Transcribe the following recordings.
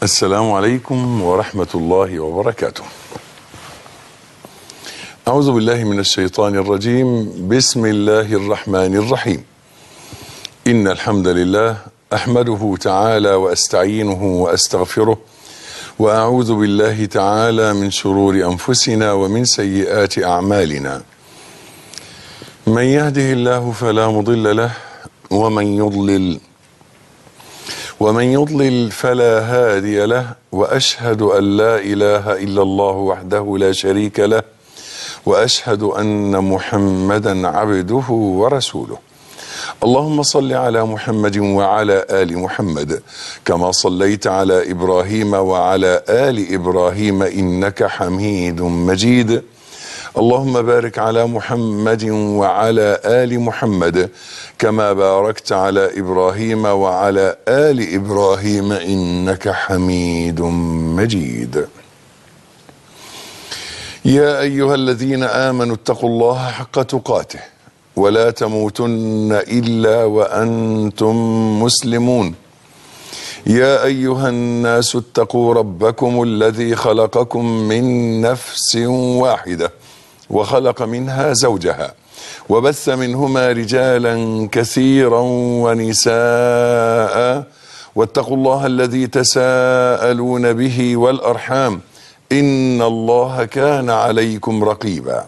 السلام عليكم ورحمة الله وبركاته. أعوذ بالله من الشيطان الرجيم، بسم الله الرحمن الرحيم. إن الحمد لله أحمده تعالى وأستعينه وأستغفره وأعوذ بالله تعالى من شرور أنفسنا ومن سيئات أعمالنا. من يهده الله فلا مضل له ومن يضلل ومن يضلل فلا هادي له واشهد ان لا اله الا الله وحده لا شريك له واشهد ان محمدا عبده ورسوله اللهم صل على محمد وعلى ال محمد كما صليت على ابراهيم وعلى ال ابراهيم انك حميد مجيد اللهم بارك على محمد وعلى ال محمد كما باركت على ابراهيم وعلى ال ابراهيم انك حميد مجيد يا ايها الذين امنوا اتقوا الله حق تقاته ولا تموتن الا وانتم مسلمون يا ايها الناس اتقوا ربكم الذي خلقكم من نفس واحده وخلق منها زوجها وبث منهما رجالا كثيرا ونساء واتقوا الله الذي تساءلون به والارحام ان الله كان عليكم رقيبا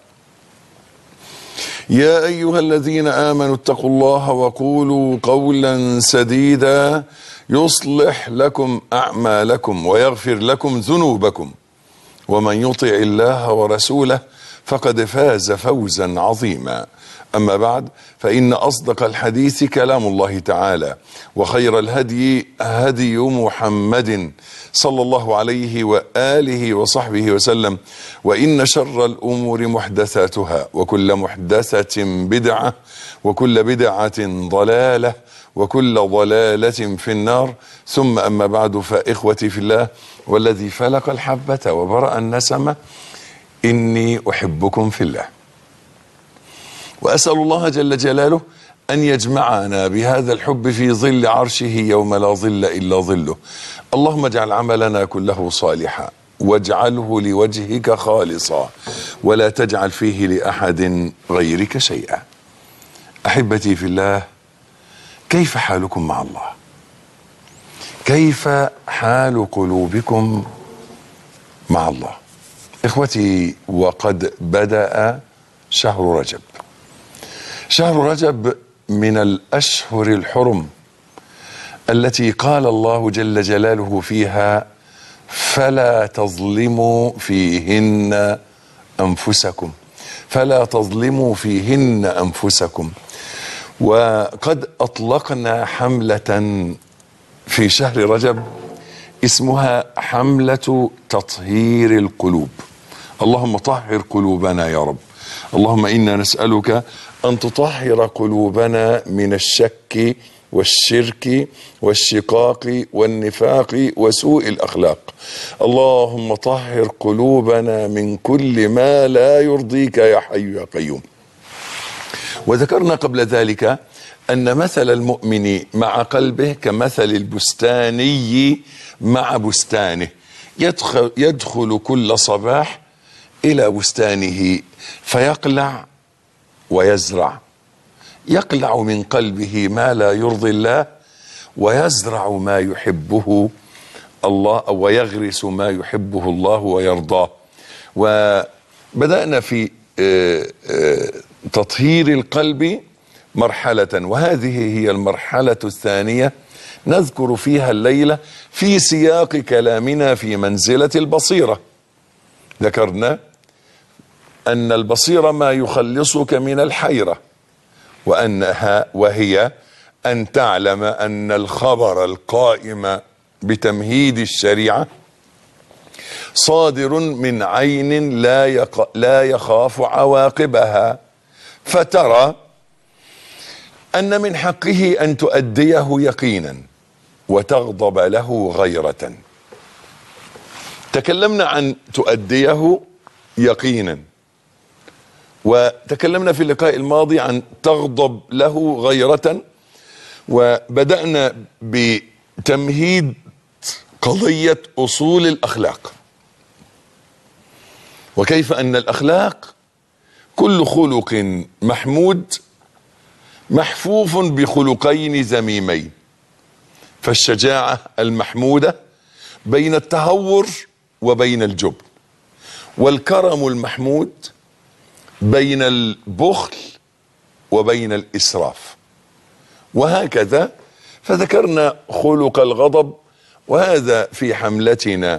يا ايها الذين امنوا اتقوا الله وقولوا قولا سديدا يصلح لكم اعمالكم ويغفر لكم ذنوبكم ومن يطع الله ورسوله فقد فاز فوزا عظيما اما بعد فان اصدق الحديث كلام الله تعالى وخير الهدي هدي محمد صلى الله عليه واله وصحبه وسلم وان شر الامور محدثاتها وكل محدثه بدعه وكل بدعه ضلاله وكل ضلاله في النار ثم اما بعد فاخوتي في الله والذي فلق الحبه وبرا النسمه اني احبكم في الله واسال الله جل جلاله ان يجمعنا بهذا الحب في ظل عرشه يوم لا ظل الا ظله اللهم اجعل عملنا كله صالحا واجعله لوجهك خالصا ولا تجعل فيه لاحد غيرك شيئا احبتي في الله كيف حالكم مع الله كيف حال قلوبكم مع الله اخوتي وقد بدا شهر رجب شهر رجب من الاشهر الحرم التي قال الله جل جلاله فيها فلا تظلموا فيهن انفسكم فلا تظلموا فيهن انفسكم وقد اطلقنا حمله في شهر رجب اسمها حمله تطهير القلوب اللهم طهر قلوبنا يا رب اللهم انا نسالك ان تطهر قلوبنا من الشك والشرك والشقاق والنفاق وسوء الاخلاق اللهم طهر قلوبنا من كل ما لا يرضيك يا حي يا قيوم وذكرنا قبل ذلك ان مثل المؤمن مع قلبه كمثل البستاني مع بستانه يدخل, يدخل كل صباح الى بستانه فيقلع ويزرع يقلع من قلبه ما لا يرضي الله ويزرع ما يحبه الله او ويغرس ما يحبه الله ويرضاه وبدانا في تطهير القلب مرحله وهذه هي المرحله الثانيه نذكر فيها الليله في سياق كلامنا في منزله البصيره ذكرنا ان البصيره ما يخلصك من الحيره وانها وهي ان تعلم ان الخبر القائم بتمهيد الشريعه صادر من عين لا يق... لا يخاف عواقبها فترى ان من حقه ان تؤديه يقينا وتغضب له غيره تكلمنا عن تؤديه يقينا وتكلمنا في اللقاء الماضي عن تغضب له غيرة وبدأنا بتمهيد قضيه اصول الاخلاق وكيف ان الاخلاق كل خلق محمود محفوف بخلقين ذميمين فالشجاعه المحموده بين التهور وبين الجبن والكرم المحمود بين البخل وبين الاسراف وهكذا فذكرنا خلق الغضب وهذا في حملتنا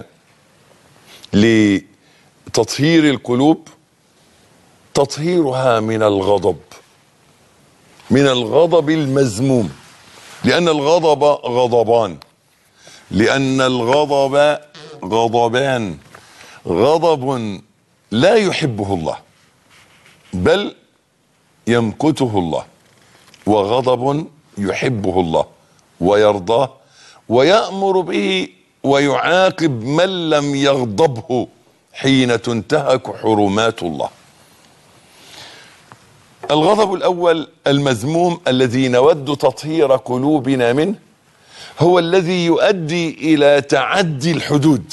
لتطهير القلوب تطهيرها من الغضب من الغضب المذموم لان الغضب غضبان لان الغضب غضبان غضب لا يحبه الله بل يمقته الله وغضب يحبه الله ويرضاه ويأمر به ويعاقب من لم يغضبه حين تنتهك حرمات الله الغضب الأول المذموم الذي نود تطهير قلوبنا منه هو الذي يؤدي إلى تعدي الحدود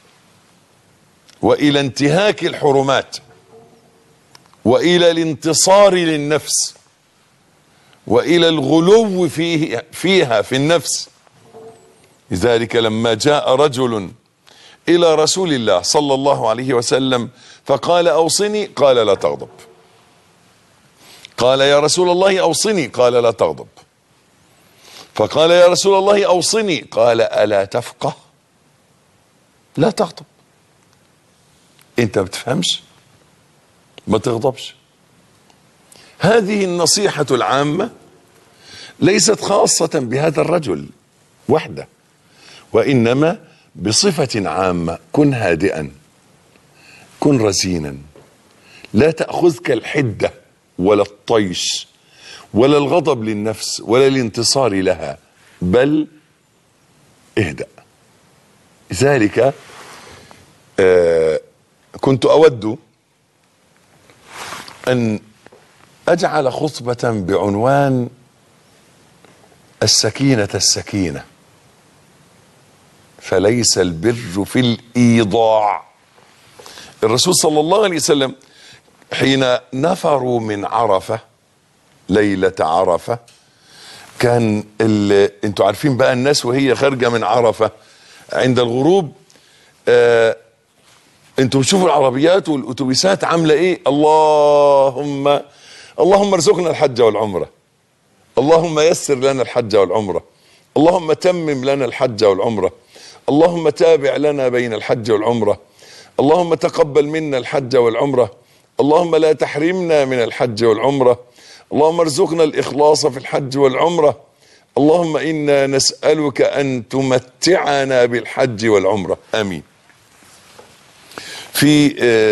وإلى انتهاك الحرمات والى الانتصار للنفس والى الغلو فيه فيها في النفس لذلك لما جاء رجل الى رسول الله صلى الله عليه وسلم فقال اوصني قال لا تغضب قال يا رسول الله اوصني قال لا تغضب فقال يا رسول الله اوصني قال الا تفقه لا تغضب انت ما بتفهمش ما تغضبش هذه النصيحة العامة ليست خاصة بهذا الرجل وحده وإنما بصفة عامة كن هادئا كن رزينا لا تأخذك الحدة ولا الطيش ولا الغضب للنفس ولا الانتصار لها بل اهدأ ذلك آه كنت أود أن أجعل خطبة بعنوان السكينة السكينة فليس البر في الإيضاع الرسول صلى الله عليه وسلم حين نفروا من عرفة ليلة عرفة كان ال... انتوا عارفين بقى الناس وهي خارجة من عرفة عند الغروب آه انتوا بتشوفوا العربيات والاتوبيسات عامله ايه اللهم اللهم ارزقنا الحج والعمره اللهم يسر لنا الحج والعمره اللهم تمم لنا الحج والعمره اللهم تابع لنا بين الحج والعمره اللهم تقبل منا الحج والعمره اللهم لا تحرمنا من الحج والعمره اللهم ارزقنا الاخلاص في الحج والعمره اللهم انا نسالك ان تمتعنا بالحج والعمره امين في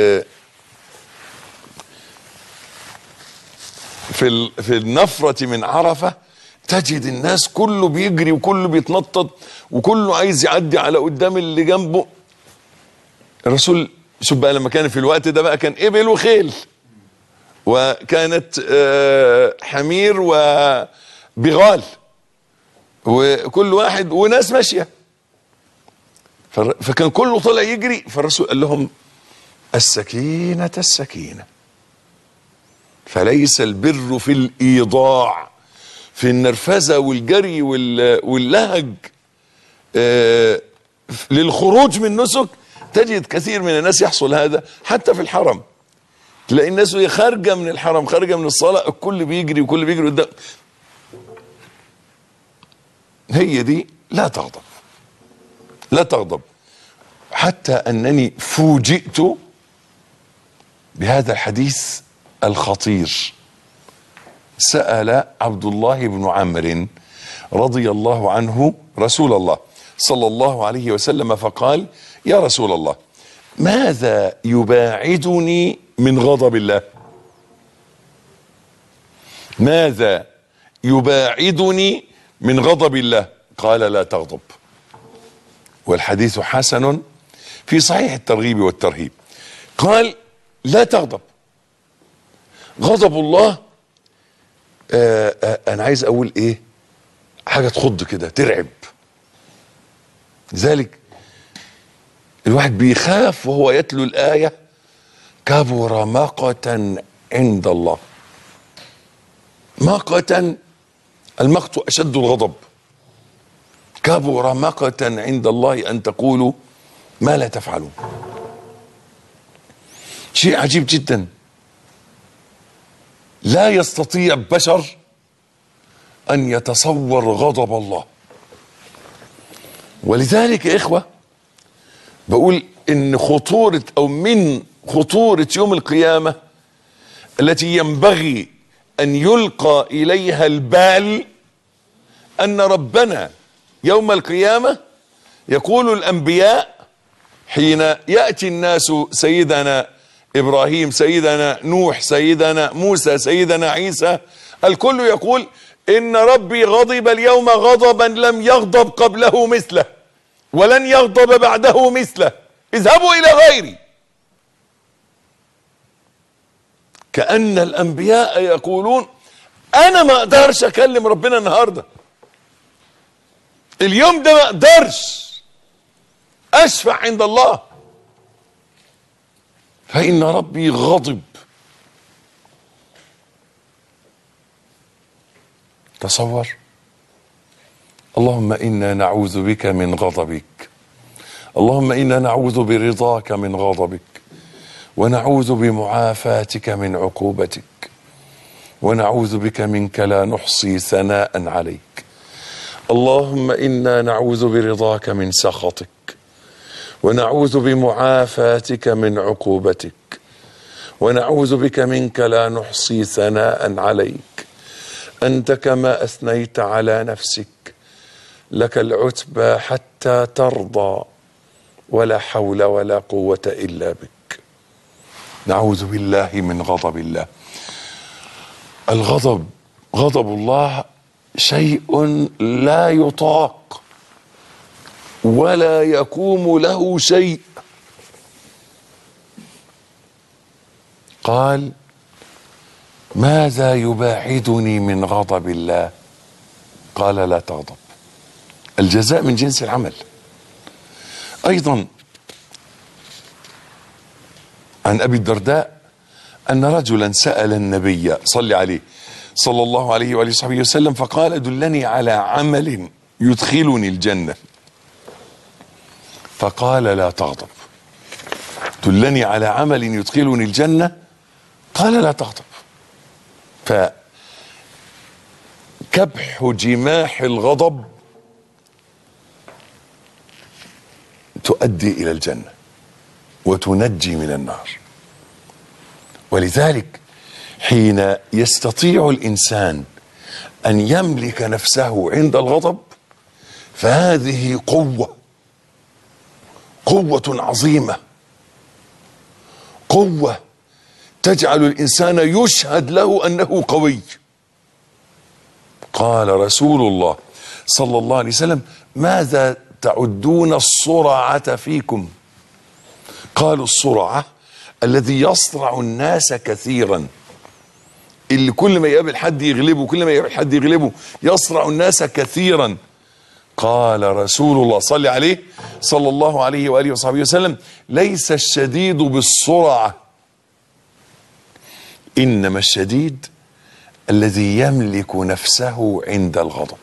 في في النفرة من عرفة تجد الناس كله بيجري وكله بيتنطط وكله عايز يعدي على قدام اللي جنبه الرسول شوف بقى لما كان في الوقت ده بقى كان ابل وخيل وكانت حمير وبغال وكل واحد وناس ماشيه فكان كله طلع يجري فالرسول قال لهم السكينة السكينة فليس البر في الإيضاع في النرفزة والجري واللهج آه للخروج من نسك تجد كثير من الناس يحصل هذا حتى في الحرم تلاقي الناس وهي خارجة من الحرم خارجة من الصلاة الكل بيجري وكل بيجري قدام هي دي لا تغضب لا تغضب حتى أنني فوجئت بهذا الحديث الخطير سأل عبد الله بن عمرو رضي الله عنه رسول الله صلى الله عليه وسلم فقال يا رسول الله ماذا يباعدني من غضب الله ماذا يباعدني من غضب الله قال لا تغضب والحديث حسن في صحيح الترغيب والترهيب قال لا تغضب غضب الله آآ آآ انا عايز اقول ايه حاجه تخض كده ترعب لذلك الواحد بيخاف وهو يتلو الآية كبر مقتا عند الله مقتا المقت أشد الغضب كبر مقتا عند الله أن تقولوا ما لا تفعلون شيء عجيب جدا لا يستطيع بشر أن يتصور غضب الله ولذلك يا إخوة بقول إن خطورة أو من خطورة يوم القيامة التي ينبغي أن يلقى إليها البال أن ربنا يوم القيامة يقول الأنبياء حين يأتي الناس سيدنا إبراهيم سيدنا نوح سيدنا موسى سيدنا عيسى الكل يقول إن ربي غضب اليوم غضبا لم يغضب قبله مثله ولن يغضب بعده مثله اذهبوا إلى غيري كأن الأنبياء يقولون أنا ما أقدرش أكلم ربنا النهاردة اليوم ده ما أقدرش أشفع عند الله فإن ربي غضب تصور اللهم إنا نعوذ بك من غضبك اللهم إنا نعوذ برضاك من غضبك ونعوذ بمعافاتك من عقوبتك ونعوذ بك منك لا نحصي ثناء عليك اللهم انا نعوذ برضاك من سخطك ونعوذ بمعافاتك من عقوبتك ونعوذ بك منك لا نحصي ثناء عليك انت كما اثنيت على نفسك لك العتبى حتى ترضى ولا حول ولا قوه الا بك نعوذ بالله من غضب الله الغضب غضب الله شيء لا يطاق ولا يقوم له شيء قال ماذا يباعدني من غضب الله قال لا تغضب الجزاء من جنس العمل ايضا عن ابي الدرداء ان رجلا سال النبي صلى عليه صلى الله عليه واله وصحبه وسلم فقال دلني على عمل يدخلني الجنه فقال لا تغضب دلني على عمل يدخلني الجنه قال لا تغضب فكبح جماح الغضب تؤدي الى الجنه وتنجي من النار ولذلك حين يستطيع الانسان ان يملك نفسه عند الغضب فهذه قوه قوه عظيمه قوه تجعل الانسان يشهد له انه قوي قال رسول الله صلى الله عليه وسلم ماذا تعدون الصرعه فيكم قالوا الصرعه الذي يصرع الناس كثيرا اللي كل ما يقابل حد يغلبه كل ما يقابل حد يغلبه يصرع الناس كثيرا قال رسول الله صلى عليه صلى الله عليه واله وصحبه وسلم ليس الشديد بالسرعه انما الشديد الذي يملك نفسه عند الغضب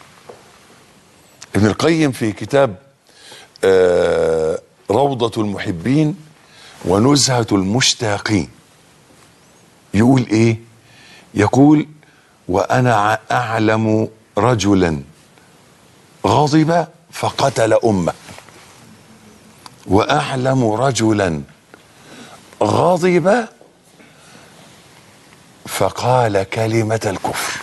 ابن القيم في كتاب آه روضة المحبين ونزهة المشتاقين يقول ايه يقول وانا اعلم رجلا غضب فقتل امه واعلم رجلا غضب فقال كلمه الكفر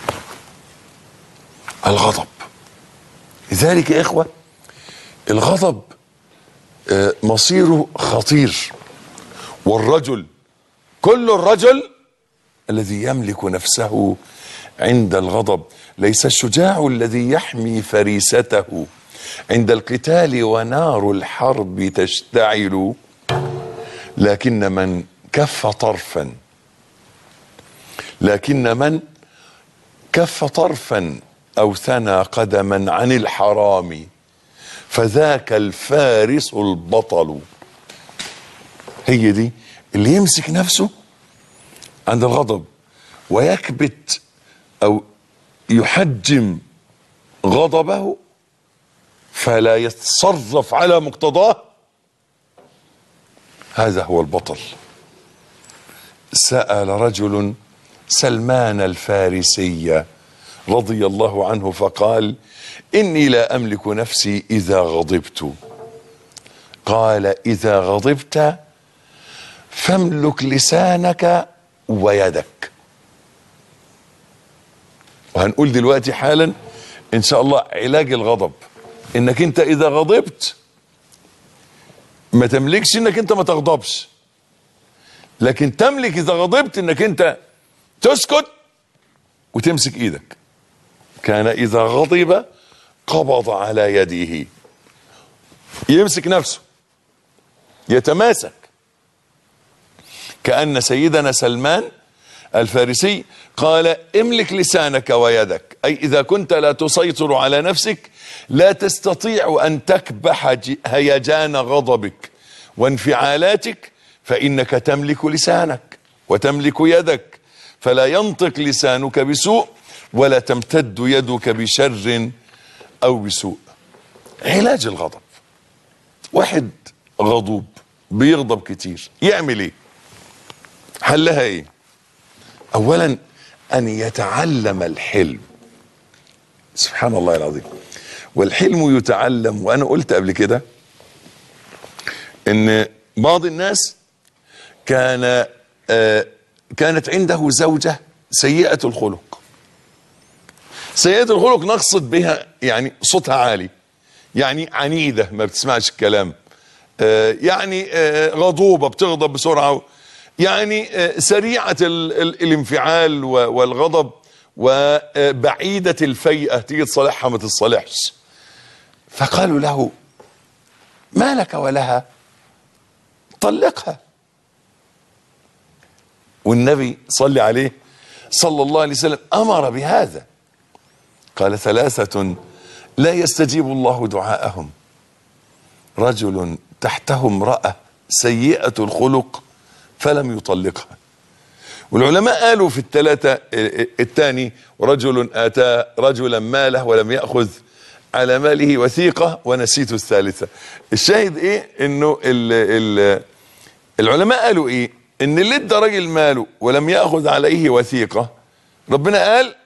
الغضب لذلك يا اخوه الغضب آه، مصيره خطير والرجل كل الرجل الذي يملك نفسه عند الغضب ليس الشجاع الذي يحمي فريسته عند القتال ونار الحرب تشتعل لكن من كف طرفا لكن من كف طرفا او ثنى قدما عن الحرام فذاك الفارس البطل هي دي اللي يمسك نفسه عند الغضب ويكبت او يحجم غضبه فلا يتصرف على مقتضاه هذا هو البطل سأل رجل سلمان الفارسي رضي الله عنه فقال إني لا أملك نفسي إذا غضبت قال إذا غضبت فاملك لسانك ويدك وهنقول دلوقتي حالا إن شاء الله علاج الغضب إنك أنت إذا غضبت ما تملكش إنك أنت ما تغضبش لكن تملك إذا غضبت إنك أنت تسكت وتمسك إيدك كان إذا غضب قبض على يده يمسك نفسه يتماسك كأن سيدنا سلمان الفارسي قال املك لسانك ويدك أي إذا كنت لا تسيطر على نفسك لا تستطيع أن تكبح ج- هيجان غضبك وانفعالاتك فإنك تملك لسانك وتملك يدك فلا ينطق لسانك بسوء ولا تمتد يدك بشر أو بسوء علاج الغضب واحد غضوب بيغضب كتير يعمل ايه حلها ايه اولا ان يتعلم الحلم سبحان الله العظيم والحلم يتعلم وانا قلت قبل كده ان بعض الناس كان آه كانت عنده زوجة سيئة الخلق سيئة الخلق نقصد بها يعني صوتها عالي يعني عنيدة ما بتسمعش الكلام آه يعني آه غضوبة بتغضب بسرعة يعني آه سريعة ال ال الانفعال و- والغضب وبعيدة الفيئة تيجي تصالحها ما تتصالحش فقالوا له ما لك ولها طلقها والنبي صلى عليه صلى الله عليه وسلم امر بهذا قال ثلاثة لا يستجيب الله دعاءهم رجل تحته امرأة سيئة الخلق فلم يطلقها والعلماء قالوا في الثلاثة الثاني رجل آتى رجلا ماله ولم يأخذ على ماله وثيقة ونسيت الثالثة الشاهد ايه انه ال ال العلماء قالوا ايه ان اللي ادى راجل ماله ولم يأخذ عليه وثيقة ربنا قال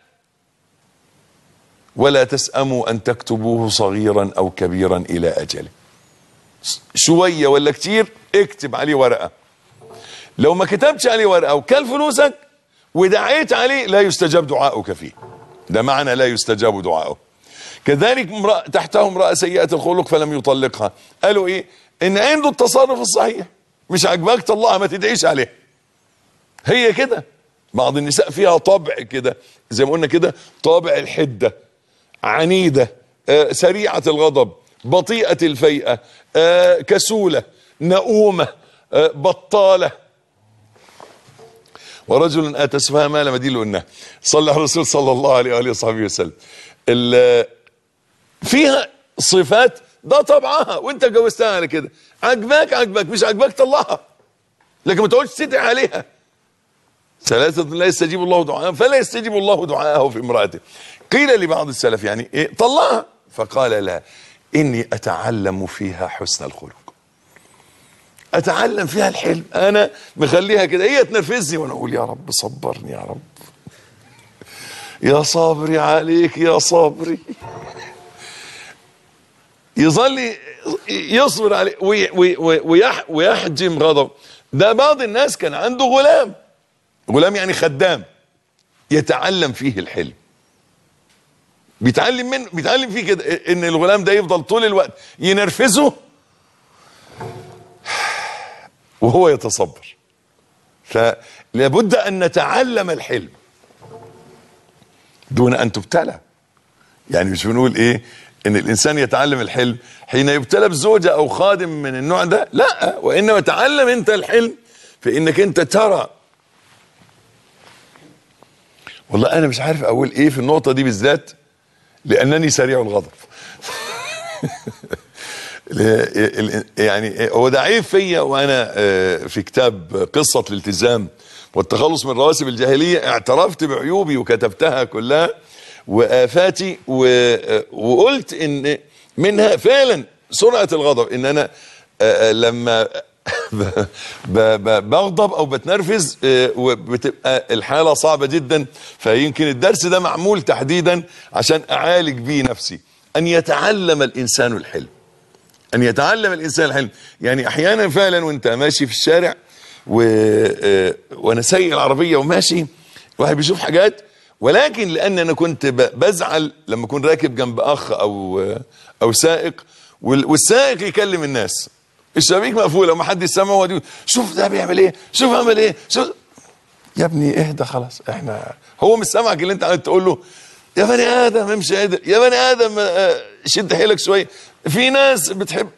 ولا تسأموا أن تكتبوه صغيرا أو كبيرا إلى أجله شوية ولا كتير اكتب عليه ورقة لو ما كتبتش عليه ورقة وكل فلوسك ودعيت عليه لا يستجاب دعاؤك فيه ده معنى لا يستجاب دعاؤه كذلك امرأة تحته امرأة سيئة الخلق فلم يطلقها قالوا ايه ان عنده التصرف الصحيح مش عاجباك طلقها ما تدعيش عليها هي كده بعض النساء فيها طبع كده زي ما قلنا كده طابع الحدة عنيدة آه سريعة الغضب بطيئة الفيئة آه كسولة نؤومة آه بطالة ورجل اتى سفها مال مدين قلنا صلى على الرسول صلى الله عليه واله وصحبه وسلم ال- فيها صفات ده طبعها وانت جوزتها على كده عجباك عجباك مش عجباك طلعها لكن ما تقعدش تدعي عليها ثلاثة لا يستجيب الله دعاءهم فلا يستجيب الله دعاءه في امرأته قيل لبعض السلف يعني ايه طلعها فقال لا اني اتعلم فيها حسن الخلق اتعلم فيها الحلم انا مخليها كده هي تنرفزني وانا اقول يا رب صبرني يا رب يا صابري عليك يا صابري يظل يصبر عليه وي- وي- وي- ويح ويحجم غضب ده بعض الناس كان عنده غلام غلام يعني خدام يتعلم فيه الحلم بيتعلم من بيتعلم فيه كده ان الغلام ده يفضل طول الوقت ينرفزه وهو يتصبر فلابد ان نتعلم الحلم دون ان تبتلى يعني مش بنقول ايه ان الانسان يتعلم الحلم حين يبتلى بزوجة او خادم من النوع ده لا وانما تعلم انت الحلم في انك انت ترى والله انا مش عارف اقول ايه في النقطة دي بالذات لانني سريع الغضب ال- ال- يعني هو ده عيب فيا وانا آه، في كتاب قصه الالتزام والتخلص من رواسب الجاهليه اعترفت بعيوبي وكتبتها كلها وافاتي و- وقلت ان منها فعلا سرعه الغضب ان انا آه، لما ب- ب- ب- بغضب او بتنرفز آه، وبتبقى الحاله صعبه جدا فيمكن الدرس ده معمول تحديدا عشان اعالج بيه نفسي ان يتعلم الانسان الحلم ان يتعلم الانسان الحلم يعني احيانا فعلا وانت ماشي في الشارع و... آه، وانا سايق العربيه وماشي واحد بيشوف حاجات ولكن لان انا كنت ب- بزعل لما اكون راكب جنب اخ او آه، او سائق وال- والسائق يكلم الناس الشبابيك مقفوله وما حد سامع وهو يقول شوف ده بيعمل ايه شوف عمل ايه شوف يا ابني اهدى خلاص احنا هو مش سامعك اللي انت قاعد تقول له يا بني ادم امشي قادر يا بني ادم آه، شد حيلك شويه في ناس بتحب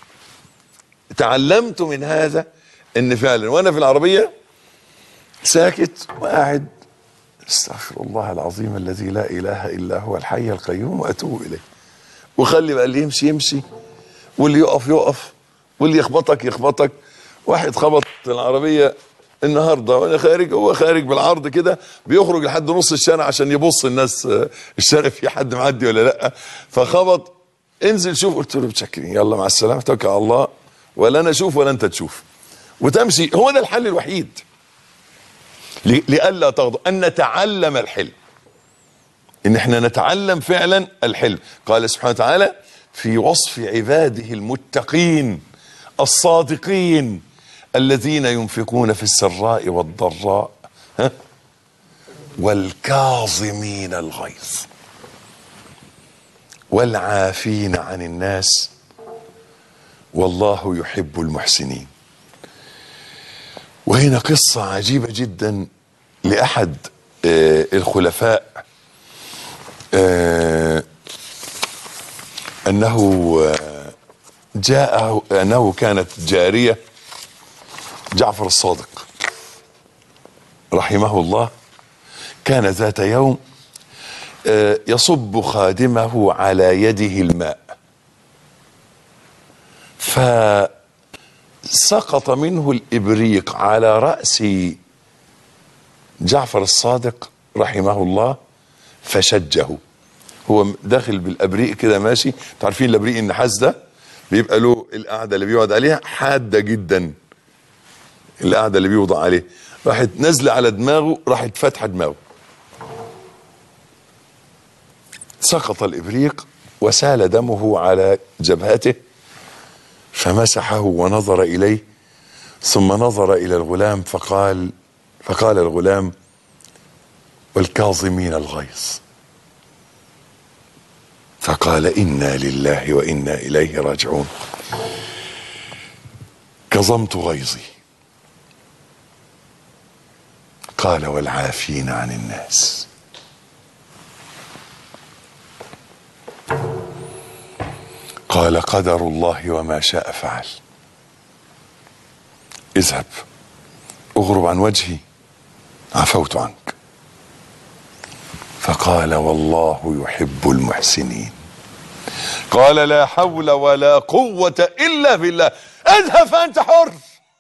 تعلمت من هذا ان فعلا وانا في العربيه ساكت وقاعد استغفر الله العظيم الذي لا اله الا هو الحي القيوم واتوب اليه وخلي بقى اللي يمشي يمشي واللي يقف يقف واللي يخبطك يخبطك واحد خبط العربيه النهارده وانا خارج هو خارج بالعرض كده بيخرج لحد نص الشارع عشان يبص الناس آه، الشارع في حد معدي ولا لا فخبط انزل شوف قلت له متشكرين يلا مع السلامه توكل على الله ولا انا اشوف ولا انت تشوف وتمشي هو ده الحل الوحيد ل- لئلا تغضب ان نتعلم الحلم ان احنا نتعلم فعلا الحلم قال سبحانه وتعالى في وصف عباده المتقين الصادقين الذين ينفقون في السراء والضراء ها؟ والكاظمين الغيظ والعافين عن الناس والله يحب المحسنين وهنا قصة عجيبة جدا لأحد آه، الخلفاء آه، أنه آه، جاءه أنه كانت جارية جعفر الصادق رحمه الله كان ذات يوم آه، يصب خادمه على يده الماء فسقط منه الإبريق على رأس جعفر الصادق رحمه الله فشجه هو داخل بالابريق كده ماشي تعرفين الابريق النحاس ده بيبقى له القعده اللي بيقعد عليها حاده جدا القعده اللي بيوضع عليه راحت نازله على دماغه راحت فاتحه دماغه سقط الابريق وسال دمه على جبهته فمسحه ونظر اليه ثم نظر الى الغلام فقال فقال الغلام والكاظمين الغيظ فقال انا لله وانا اليه راجعون كظمت غيظي قال والعافين عن الناس قال قدر الله وما شاء فعل اذهب اغرب عن وجهي عفوت عنك فقال والله يحب المحسنين قال لا حول ولا قوة إلا بالله اذهب فأنت حر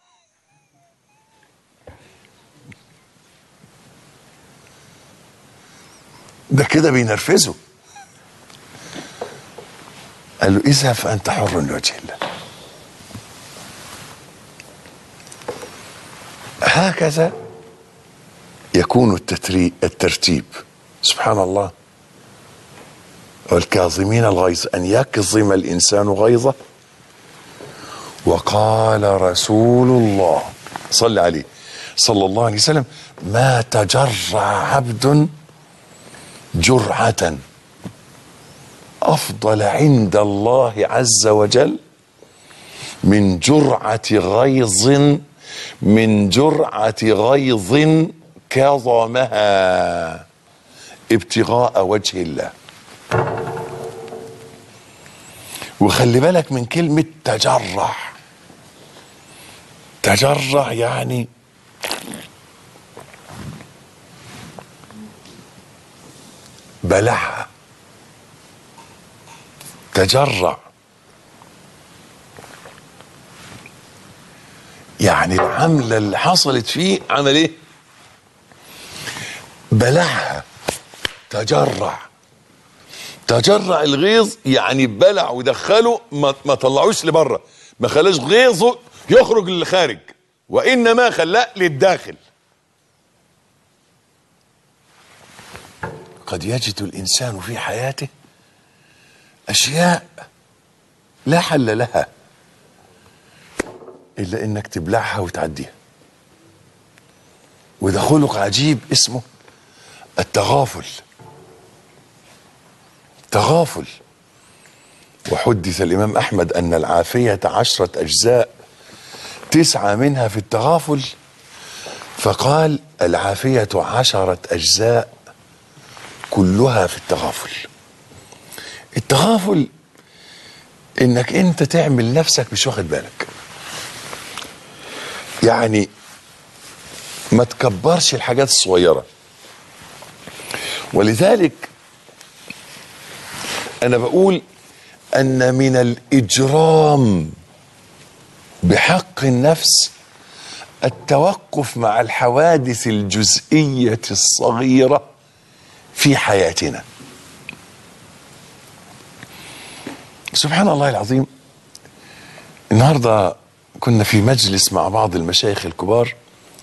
ده كده بينرفزه قال له اذهب فأنت حر لوجه الله هكذا يكون التتري الترتيب سبحان الله والكاظمين الغيظ أن يكظم الإنسان غيظه وقال رسول الله صلى عليه صلى الله عليه وسلم ما تجرع عبد جرعة أفضل عند الله عز وجل من جرعة غيظ من جرعة غيظ كظمها ابتغاء وجه الله وخلي بالك من كلمة تجرع تجرع يعني بلعها تجرع يعني العملة اللي حصلت فيه عمل ايه بلعها تجرع تجرع الغيظ يعني بلع ودخله ما, ما طلعوش لبره ما خلاش غيظه يخرج للخارج وانما خلاه للداخل قد يجد الانسان في حياته اشياء لا حل لها الا انك تبلعها وتعديها وده خلق عجيب اسمه التغافل تغافل وحدث الامام احمد ان العافيه عشره اجزاء تسعه منها في التغافل فقال العافيه عشره اجزاء كلها في التغافل التغافل انك انت تعمل نفسك مش واخد بالك يعني ما تكبرش الحاجات الصغيره ولذلك انا بقول ان من الاجرام بحق النفس التوقف مع الحوادث الجزئيه الصغيره في حياتنا سبحان الله العظيم النهارده كنا في مجلس مع بعض المشايخ الكبار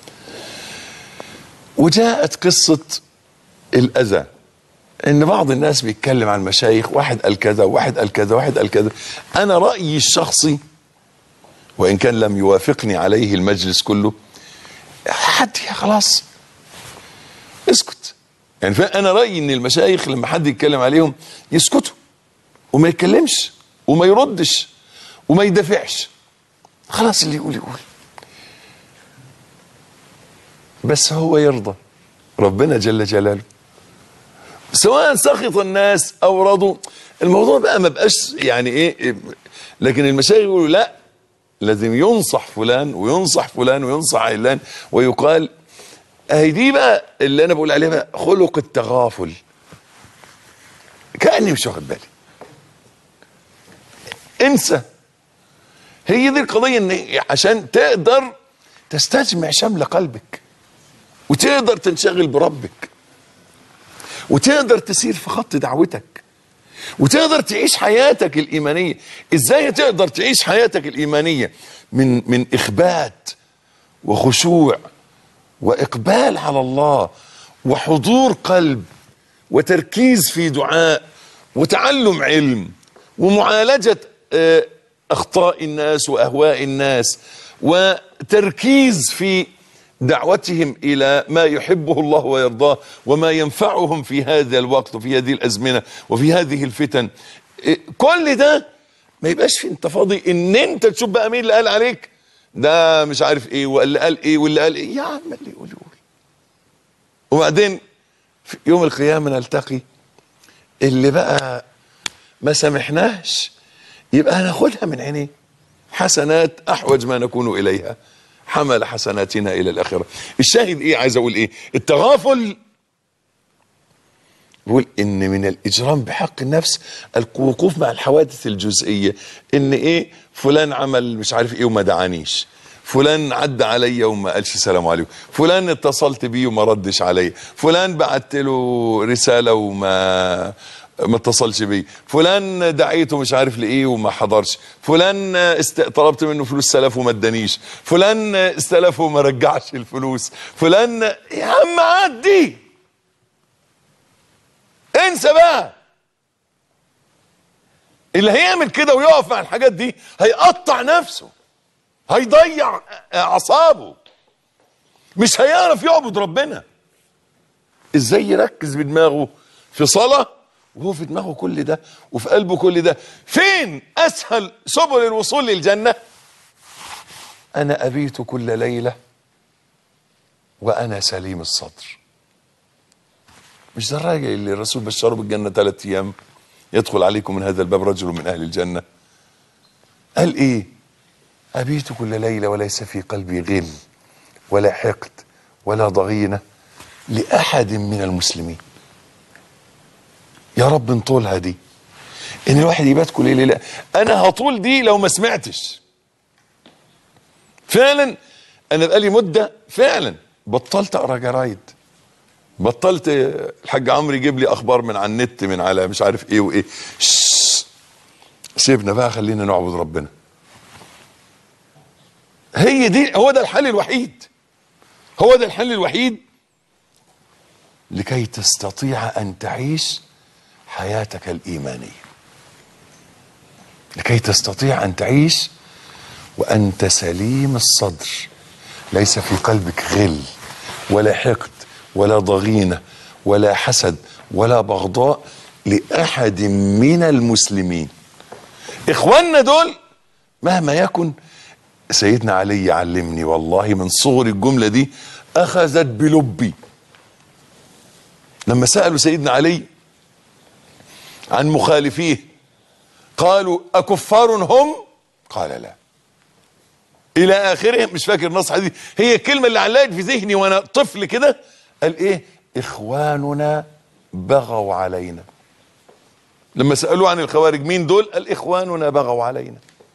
وجاءت قصه الاذى ان بعض الناس بيتكلم عن المشايخ واحد قال كذا وواحد قال كذا وواحد قال كذا انا رايي الشخصي وان كان لم يوافقني عليه المجلس كله حد خلاص اسكت يعني انا رايي ان المشايخ لما حد يتكلم عليهم يسكتوا وما يتكلمش وما يردش وما يدافعش خلاص اللي يقول يقول بس هو يرضى ربنا جل جلاله سواء سخط الناس او رضوا الموضوع بقى ما بقاش يعني ايه لكن المشايخ يقولوا لا لازم ينصح فلان وينصح فلان وينصح علان ويقال اهي دي بقى اللي انا بقول عليها بقى خلق التغافل كاني مش واخد بالي انسى هي دي القضيه ان عشان تقدر تستجمع شمل قلبك وتقدر تنشغل بربك وتقدر تسير في خط دعوتك وتقدر تعيش حياتك الإيمانية إزاي تقدر تعيش حياتك الإيمانية من من إخبات وخشوع وإقبال على الله وحضور قلب وتركيز في دعاء وتعلم علم ومعالجة آه، أخطاء الناس وأهواء الناس وتركيز في دعوتهم الى ما يحبه الله ويرضاه وما ينفعهم في هذا الوقت وفي هذه الازمنه وفي هذه الفتن إيه، كل ده ما يبقاش في انت فاضي ان انت تشوف بقى مين اللي قال عليك ده مش عارف ايه واللي قال ايه واللي قال ايه يا عم اللي يقول يقول وبعدين في يوم القيامه نلتقي اللي بقى ما سامحناش يبقى هناخدها من عينيه حسنات احوج ما نكون اليها حمل حسناتنا الى الاخره الشاهد ايه عايز اقول ايه التغافل بيقول ان من الاجرام بحق النفس الوقوف مع الحوادث الجزئيه ان ايه فلان عمل مش عارف ايه وما دعانيش فلان عدى عليا وما قالش سلام عليكم فلان اتصلت بيه وما ردش عليا فلان بعت له رساله وما ما اتصلش بيه فلان دعيته مش عارف لايه وما حضرش فلان است... طلبت منه فلوس سلف وما ادانيش فلان استلف وما رجعش الفلوس فلان يا عم عدي انسى بقى اللي هيعمل كده ويقف مع الحاجات دي هيقطع نفسه هيضيع اعصابه مش هيعرف يعبد ربنا ازاي يركز بدماغه في صلاه وهو في دماغه كل ده وفي قلبه كل ده فين اسهل سبل الوصول للجنه انا ابيت كل ليله وانا سليم الصدر مش ده الراجل اللي الرسول بشره بالجنه ثلاث ايام يدخل عليكم من هذا الباب رجل من اهل الجنه قال ايه ابيت كل ليله وليس في قلبي غل ولا حقد ولا ضغينه لاحد من المسلمين يا رب نطولها دي ان الواحد يبات كل ليله انا هطول دي لو ما سمعتش فعلا انا بقالي مده فعلا بطلت اقرا جرايد بطلت الحاج عمرو يجيب لي اخبار من على النت من على مش عارف ايه وايه شش. سيبنا بقى خلينا نعبد ربنا هي دي هو ده الحل الوحيد هو ده الحل الوحيد لكي تستطيع ان تعيش حياتك الايمانيه لكي تستطيع ان تعيش وانت سليم الصدر ليس في قلبك غل ولا حقد ولا ضغينه ولا حسد ولا بغضاء لاحد من المسلمين اخواننا دول مهما يكن سيدنا علي يعلمني والله من صغر الجمله دي اخذت بلبي لما سالوا سيدنا علي عن مخالفيه قالوا اكفار هم قال لا الى اخره مش فاكر نص حديث هي الكلمه اللي علقت في ذهني وانا طفل كده قال ايه اخواننا بغوا علينا لما سالوه عن الخوارج مين دول قال اخواننا بغوا علينا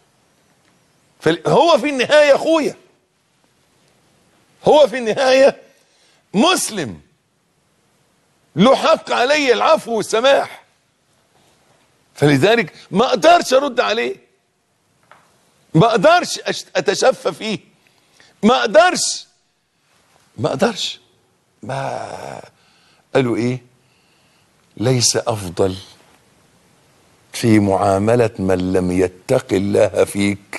فهو في النهايه اخويا هو في النهايه مسلم له حق علي العفو والسماح فلذلك ما اقدرش ارد عليه ما اقدرش أش- اتشفى فيه ما اقدرش ما اقدرش ما قالوا ايه ليس افضل في معاملة من لم يتق الله فيك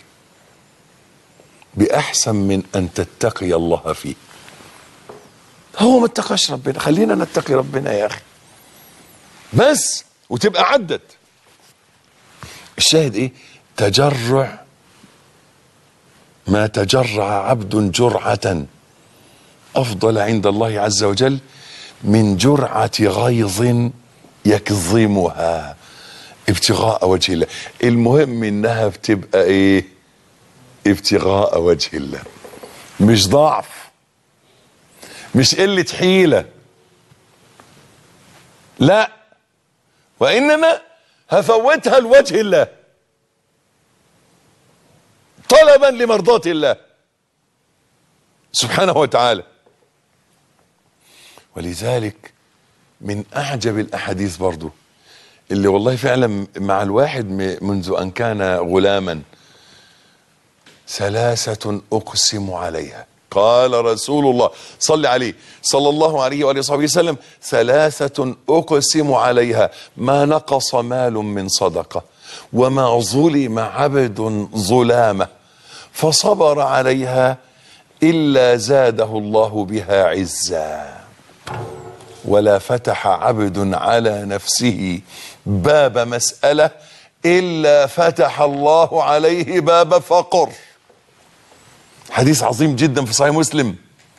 بأحسن من أن تتقي الله فيه هو ما اتقاش ربنا خلينا نتقي ربنا يا أخي بس وتبقى عدت الشاهد ايه تجرع ما تجرع عبد جرعة أفضل عند الله عز وجل من جرعة غيظ يكظمها ابتغاء وجه الله المهم انها بتبقى ايه ابتغاء وجه الله مش ضعف مش قلة حيلة لا وإنما هفوتها لوجه الله طلبا لمرضاة الله سبحانه وتعالى ولذلك من أعجب الأحاديث برضو اللي والله فعلا مع الواحد م- منذ أن كان غلاما ثلاثة أقسم عليها قال رسول الله صل عليه صلى الله عليه وآله وصحبه وسلم ثلاثة أقسم عليها ما نقص مال من صدقة وما ظلم عبد ظلامة فصبر عليها إلا زاده الله بها عزا ولا فتح عبد على نفسه باب مسألة إلا فتح الله عليه باب فقر حديث عظيم جدا في صحيح مسلم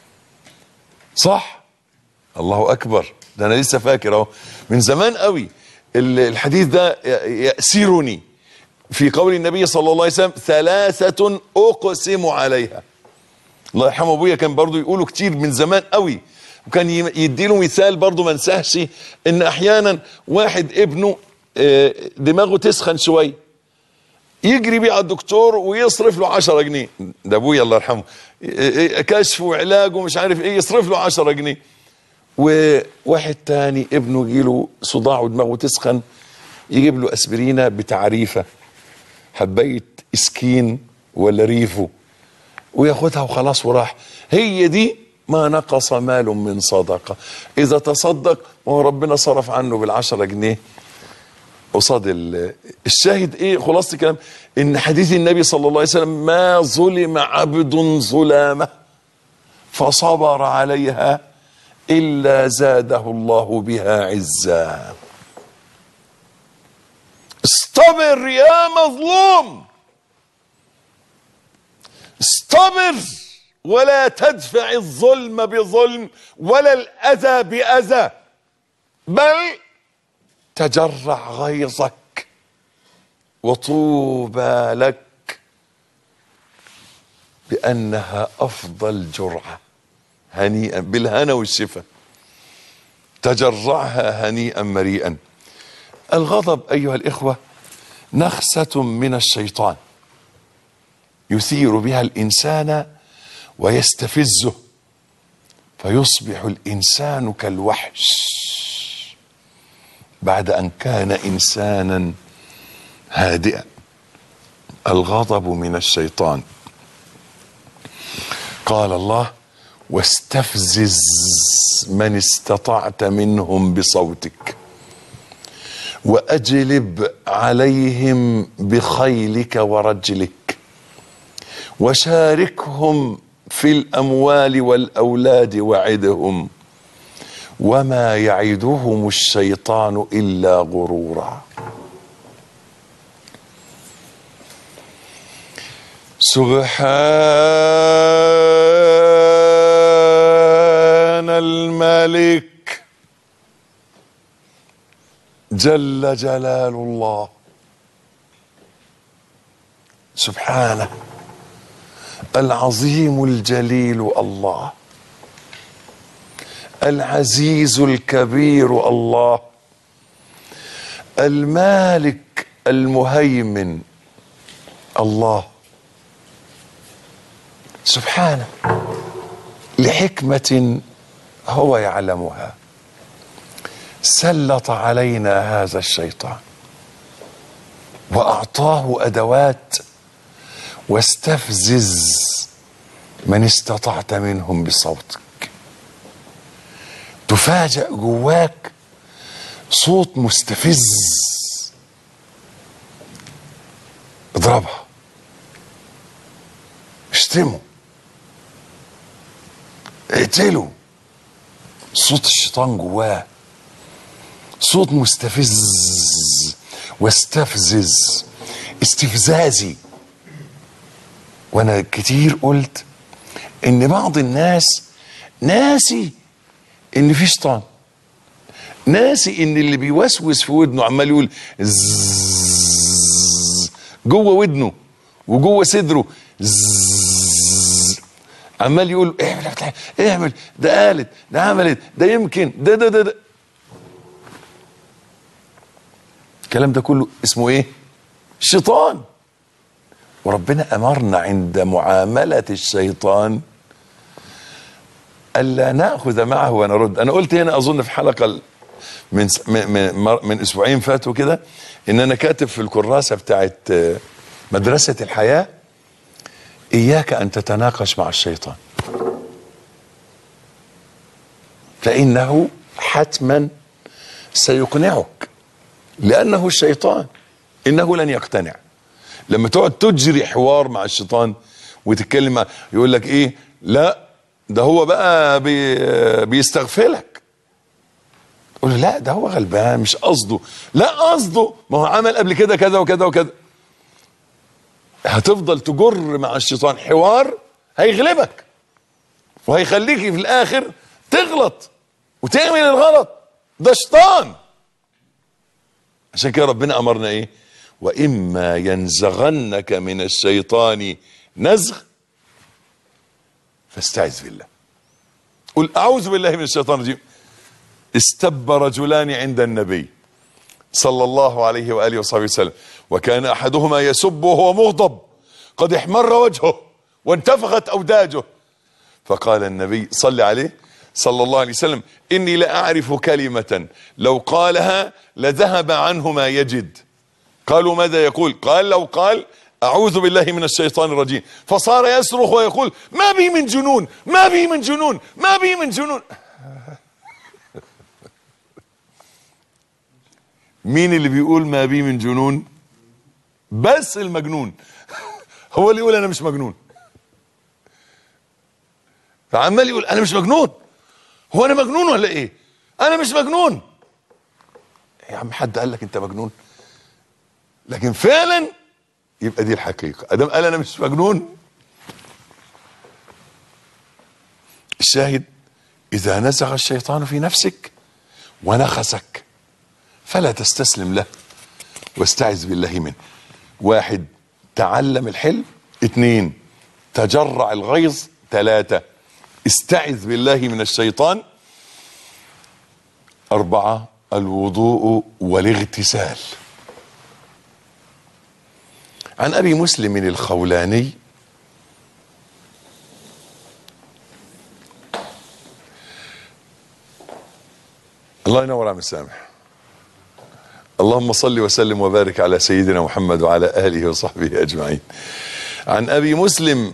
صح الله أكبر ده أنا لسه فاكر أهو من زمان قوي ال- الحديث ده ي- يأسرني في قول النبي صلى الله عليه وسلم ثلاثة أقسم عليها الله يرحمه ابويا كان برضو يقولوا كتير من زمان قوي وكان ي- يديله مثال برضو ما انساهش ان احيانا واحد ابنه آه، دماغه تسخن شويه يجري بيه على الدكتور ويصرف له 10 جنيه ده ابويا الله يرحمه آه، آه، كشف وعلاج ومش عارف ايه يصرف له 10 جنيه وواحد تاني ابنه يجيله صداع ودماغه تسخن يجيب له اسبرينه بتعريفه حبايه اسكين ولا ريفو وياخدها وخلاص وراح هي دي ما نقص مال من صدقة إذا تصدق وهو ربنا صرف عنه بالعشرة جنيه قصاد ال- الشاهد ايه خلاصة الكلام ان حديث النبي صلى الله عليه وسلم ما ظلم عبد ظلامة فصبر عليها إلا زاده الله بها عزا اصطبر يا مظلوم اصطبر ولا تدفع الظلم بظلم ولا الأذى بأذى بل تجرع غيظك وطوبى لك بأنها أفضل جرعة هنيئا بالهنا والشفا تجرعها هنيئا مريئا الغضب أيها الإخوة نخسة من الشيطان يثير بها الإنسان ويستفزه فيصبح الانسان كالوحش بعد ان كان انسانا هادئا الغضب من الشيطان قال الله واستفزز من استطعت منهم بصوتك واجلب عليهم بخيلك ورجلك وشاركهم في الاموال والاولاد وعدهم وما يعدهم الشيطان الا غرورا سبحان الملك جل جلال الله سبحانه العظيم الجليل الله العزيز الكبير الله المالك المهيمن الله سبحانه لحكمه هو يعلمها سلط علينا هذا الشيطان واعطاه ادوات واستفزز من استطعت منهم بصوتك تفاجأ جواك صوت مستفز اضربها اشتمه اقتله صوت الشيطان جواه صوت مستفز واستفزز استفزازي وانا كتير قلت ان بعض الناس ناسي ان في شيطان ناسي ان اللي بيوسوس في ودنه عمال يقول زzzz جوه ودنه وجوه صدره زzzz عمال يقول اعمل اعمل ده قالت ده عملت ده يمكن ده ده ده, ده. الكلام ده كله اسمه ايه شيطان وربنا امرنا عند معامله الشيطان الا ناخذ معه ونرد انا قلت هنا اظن في حلقه من من من, من اسبوعين فاتوا كده ان انا كاتب في الكراسه بتاعت مدرسه الحياه اياك ان تتناقش مع الشيطان فانه حتما سيقنعك لانه الشيطان انه لن يقتنع لما تقعد تجري حوار مع الشيطان وتتكلم معه يقول لك ايه لا ده هو بقى بي بيستغفلك تقول له لا ده هو غلبان مش قصده لا قصده ما هو عمل قبل كده كذا وكذا وكذا هتفضل تجر مع الشيطان حوار هيغلبك وهيخليك في الاخر تغلط وتعمل الغلط ده شيطان عشان كده ربنا امرنا ايه واما ينزغنك من الشيطان نزغ فاستعذ بالله قل اعوذ بالله من الشيطان الرجيم استب رجلان عند النبي صلى الله عليه واله وصحبه وسلم وكان احدهما يسب وهو مغضب قد احمر وجهه وانتفخت اوداجه فقال النبي صلى عليه صلى الله عليه وسلم اني لاعرف كلمه لو قالها لذهب عنه ما يجد قالوا ماذا يقول قال لو قال اعوذ بالله من الشيطان الرجيم فصار يصرخ ويقول ما بي من جنون ما بي من جنون ما بي من جنون مين اللي بيقول ما بي من جنون بس المجنون هو اللي يقول انا مش مجنون فعمال يقول انا مش مجنون هو انا مجنون ولا ايه انا مش مجنون يا عم حد قال لك انت مجنون لكن فعلا يبقى دي الحقيقه ادم قال انا مش مجنون الشاهد اذا نزغ الشيطان في نفسك ونخسك فلا تستسلم له واستعذ بالله منه واحد تعلم الحلم اثنين تجرع الغيظ ثلاثة استعذ بالله من الشيطان أربعة الوضوء والاغتسال عن أبي مسلم الخولاني الله ينور عم سامح اللهم صل وسلم وبارك على سيدنا محمد وعلى اله وصحبه اجمعين عن ابي مسلم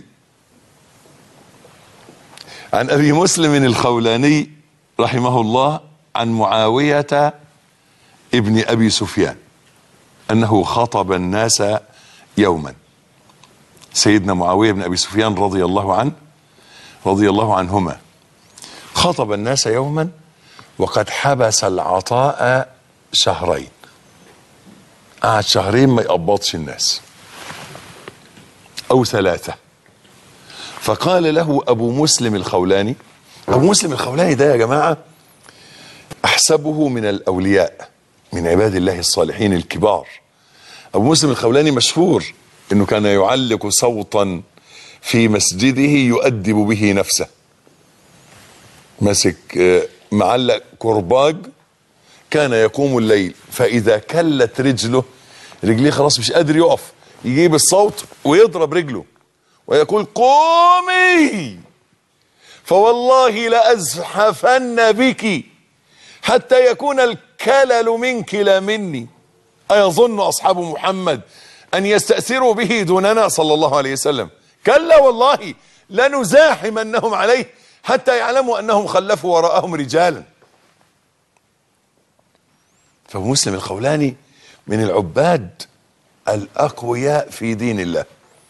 عن ابي مسلم الخولاني رحمه الله عن معاويه ابن ابي سفيان انه خطب الناس يوما سيدنا معاويه بن ابي سفيان رضي الله عنه رضي الله عنهما خطب الناس يوما وقد حبس العطاء شهرين قعد شهرين ما يقبضش الناس او ثلاثه فقال له ابو مسلم الخولاني ابو مسلم الخولاني ده يا جماعه احسبه من الاولياء من عباد الله الصالحين الكبار ابو مسلم الخولاني مشهور انه كان يعلق صوتا في مسجده يؤدب به نفسه ماسك آه، معلق كرباج كان يقوم الليل فاذا كلت رجله رجليه خلاص مش قادر يقف يجيب الصوت ويضرب رجله ويقول قومي فوالله لازحفن بك حتى يكون الكلل منك لا مني أيظن أصحاب محمد أن يستأثروا به دوننا صلى الله عليه وسلم كلا والله لنزاحمنهم عليه حتى يعلموا أنهم خلفوا وراءهم رجالا فمسلم الخولاني من العباد الأقوياء في دين الله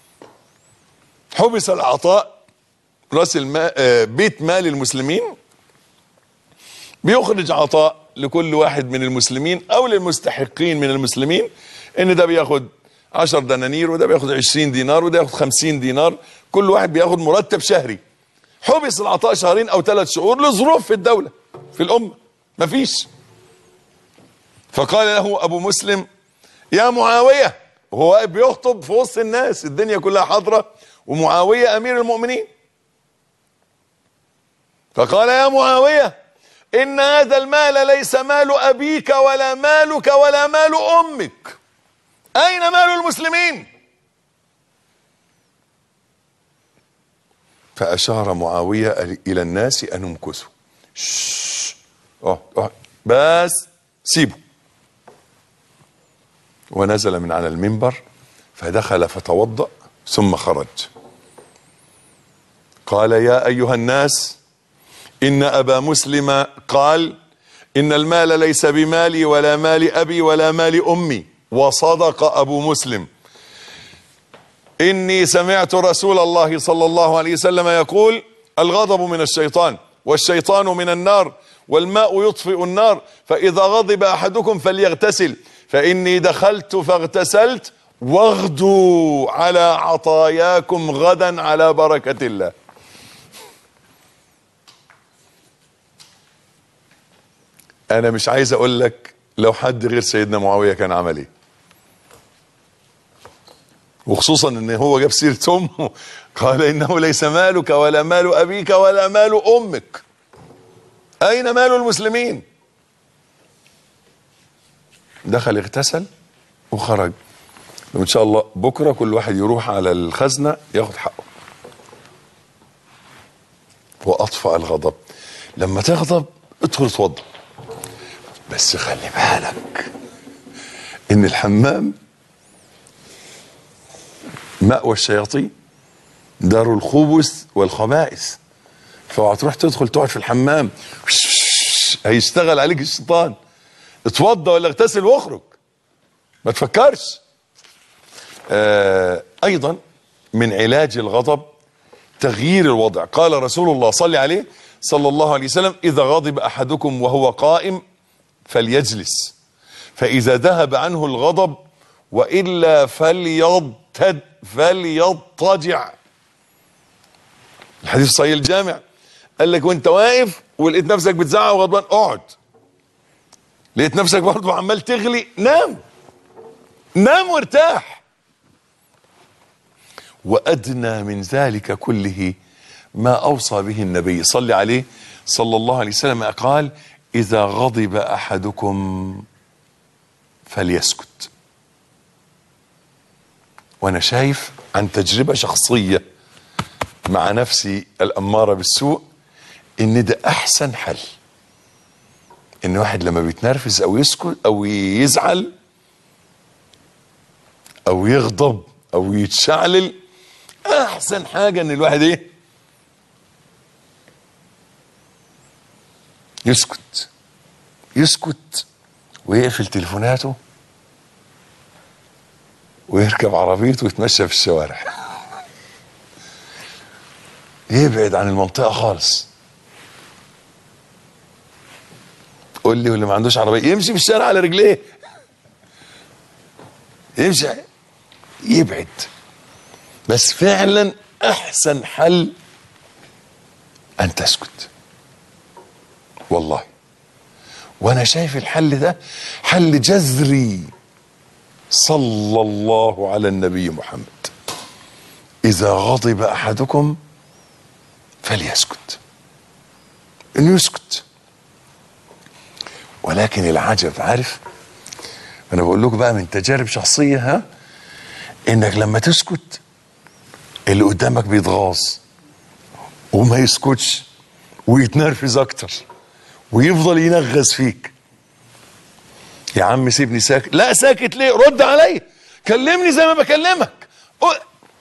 حبس العطاء راس الماء آه، بيت مال المسلمين بيخرج عطاء لكل واحد من المسلمين او للمستحقين من المسلمين ان ده بياخد 10 دنانير وده بياخد 20 دينار وده ياخد 50 دينار كل واحد بياخد مرتب شهري حبس العطاء شهرين او ثلاث شهور لظروف في الدولة في الامة مفيش فقال له ابو مسلم يا معاوية وهو واقف بيخطب في وسط الناس الدنيا كلها حاضرة ومعاوية امير المؤمنين فقال يا معاوية إن هذا المال ليس مال أبيك ولا مالك ولا مال أمك أين مال المسلمين فأشار معاوية إلى الناس أن امكثوا شش. أه أه بس سيبوا ونزل من على المنبر فدخل فتوضأ ثم خرج قال يا أيها الناس إن أبا مسلم قال إن المال ليس بمالي ولا مال أبي ولا مال أمي وصدق أبو مسلم إني سمعت رسول الله صلى الله عليه وسلم يقول الغضب من الشيطان والشيطان من النار والماء يطفئ النار فإذا غضب أحدكم فليغتسل فإني دخلت فاغتسلت واغدوا على عطاياكم غدا على بركة الله انا مش عايز اقول لك لو حد غير سيدنا معاويه كان عمل ايه وخصوصا ان هو جاب سيره امه قال انه ليس مالك ولا مال ابيك ولا مال امك اين مال المسلمين دخل اغتسل وخرج وان شاء الله بكره كل واحد يروح على الخزنه ياخد حقه واطفأ الغضب لما تغضب ادخل اتوضى بس خلي بالك ان الحمام مأوى الشياطين دار الخبث والخبائث فاوعى تروح تدخل تقعد في الحمام هيشتغل عليك الشيطان اتوضى ولا اغتسل واخرج ما تفكرش آه ايضا من علاج الغضب تغيير الوضع قال رسول الله صلى عليه صلى الله عليه وسلم اذا غضب احدكم وهو قائم فليجلس فإذا ذهب عنه الغضب وإلا فليضطد فليضطجع الحديث صحيح الجامع قال لك وانت واقف ولقيت نفسك بتزعق وغضبان اقعد لقيت نفسك برضه عمال تغلي نام نام وارتاح وأدنى من ذلك كله ما أوصى به النبي صلى عليه صلى الله عليه وسلم قال إذا غضب أحدكم فليسكت وأنا شايف عن تجربة شخصية مع نفسي الأمارة بالسوء إن ده أحسن حل ان واحد لما بيتنرفز او يسكت او يزعل او يغضب او يتشعلل احسن حاجه ان الواحد ايه يسكت يسكت ويقفل تليفوناته ويركب عربيته ويتمشى في الشوارع يبعد عن المنطقه خالص قول لي واللي ما عندوش عربيه يمشي في الشارع على رجليه يمشي يبعد بس فعلا احسن حل ان تسكت والله وانا شايف الحل ده حل جذري صلى الله على النبي محمد اذا غضب احدكم فليسكت انه يسكت ولكن العجب عارف انا بقول لكم بقى من تجارب شخصيه ها انك لما تسكت اللي قدامك بيتغاظ وما يسكتش ويتنرفز اكتر ويفضل ينغز فيك يا عم سيبني ساكت لا ساكت ليه رد عليا كلمني زي ما بكلمك أ-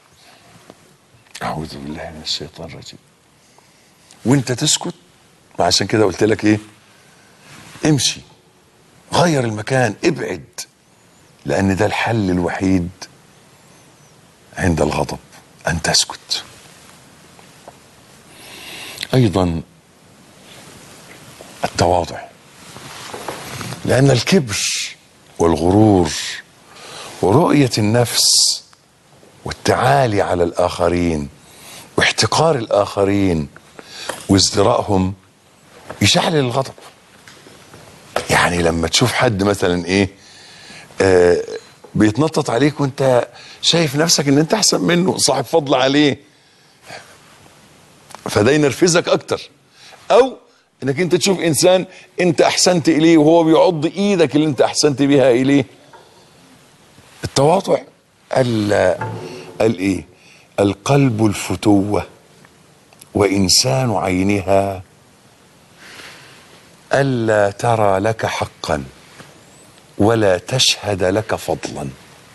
اعوذ بالله من الشيطان الرجيم وانت تسكت عشان كده قلت لك ايه امشي غير المكان ابعد لان ده الحل الوحيد عند الغضب ان تسكت ايضا التواضع لان الكبر والغرور ورؤيه النفس والتعالي على الاخرين واحتقار الاخرين وازدراءهم يشعل الغضب يعني لما تشوف حد مثلا ايه آه بيتنطط عليك وانت شايف نفسك ان انت احسن منه صاحب فضل عليه فده ينرفزك اكتر او انك انت تشوف انسان انت احسنت اليه وهو بيعض ايدك اللي انت احسنت بها اليه التواضع قال قال ايه القلب الفتوه وانسان عينها الا ترى لك حقا ولا تشهد لك فضلا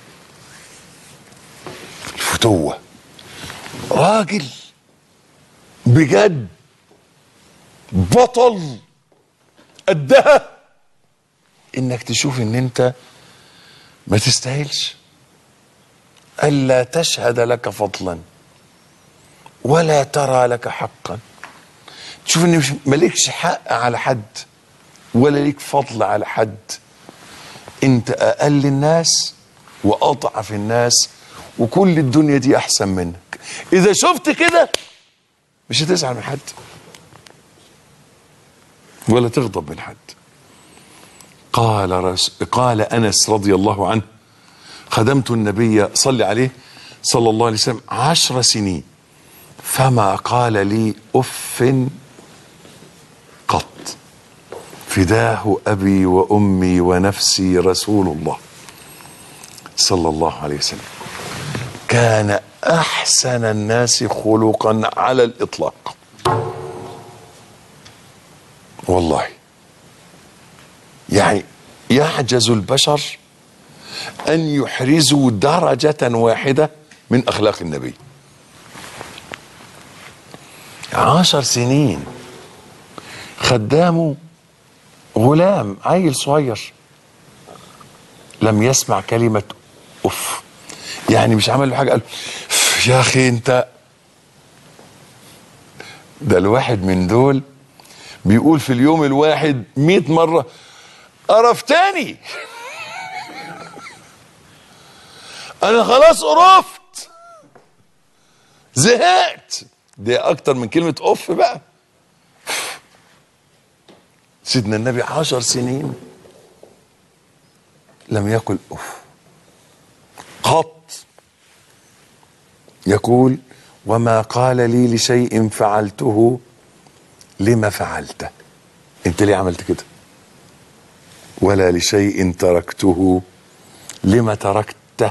الفتوه راجل بجد بطل قدها انك تشوف ان انت ما تستاهلش الا تشهد لك فضلا ولا ترى لك حقا تشوف ان مش مالكش حق على حد ولا ليك فضل على حد انت اقل الناس واضعف الناس وكل الدنيا دي احسن منك اذا شفت كده مش هتزعل من حد ولا تغضب من حد قال رس قال انس رضي الله عنه خدمت النبي صلى عليه صلى الله عليه وسلم عشر سنين فما قال لي اف قط فداه ابي وامي ونفسي رسول الله صلى الله عليه وسلم كان احسن الناس خلقا على الاطلاق والله يعني يعجز البشر ان يحرزوا درجه واحده من اخلاق النبي عشر سنين خدامه غلام عيل صغير لم يسمع كلمة أف يعني مش عمل له حاجة قال "أف يا أخي أنت ده الواحد من دول بيقول في اليوم الواحد مئة مرة قرفتني أنا خلاص قرفت زهقت دي أكتر من كلمة أف بقى سيدنا النبي عشر سنين لم يقل أف قط يقول وما قال لي لشيء فعلته لما فعلته انت ليه عملت كده ولا لشيء تركته لما تركته